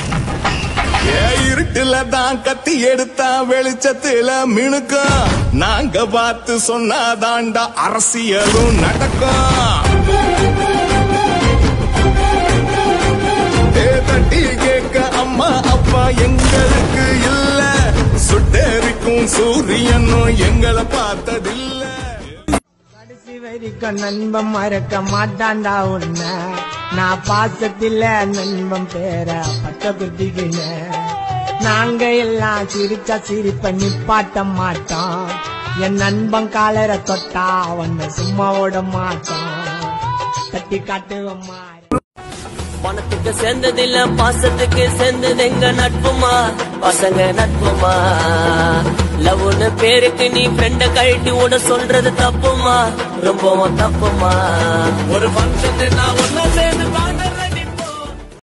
ஏ இருட்டுல தான் கத்தி எடுத்தா வெளிச்சத்துல மினுக்கும் நாங்க பார்த்து சொன்னாதாண்டா அரசியலும் நடக்கும் ஏ தட்டி கேட்க அம்மா அப்பா எங்களுக்கு இல்ல சுட்டெரிக்கும் சூரியனும் எங்களை பார்த்ததில்ல கடைசி வரைக்கும் நண்பன் மறக்க மாட்டான்டா உன்ன நான் பாசத்தில நண்பன் பேர பட்ட குத்திக்கின நாங்க எல்லாம் சிரிச்சா சிரிப்ப நிப்பாட்ட மாட்டோம் என் நண்பன் காலரை தொட்டா அவனை சும்மா விட மாட்டோம் தட்டி காட்டுவம்மா பணத்துக்கு சேர்ந்ததில்ல பாசத்துக்கு சேர்ந்தது எங்க நட்புமா பசங்க நட்புமா லவ்னு பேருக்கு நீ ஃப்ரெண்ட கழட்டி விட சொல்றது தப்புமா ரொம்பவும் தப்புமா ஒரு ஃபங்க்ஷன் நான் ஒன்னா சேர்ந்து பாண்ட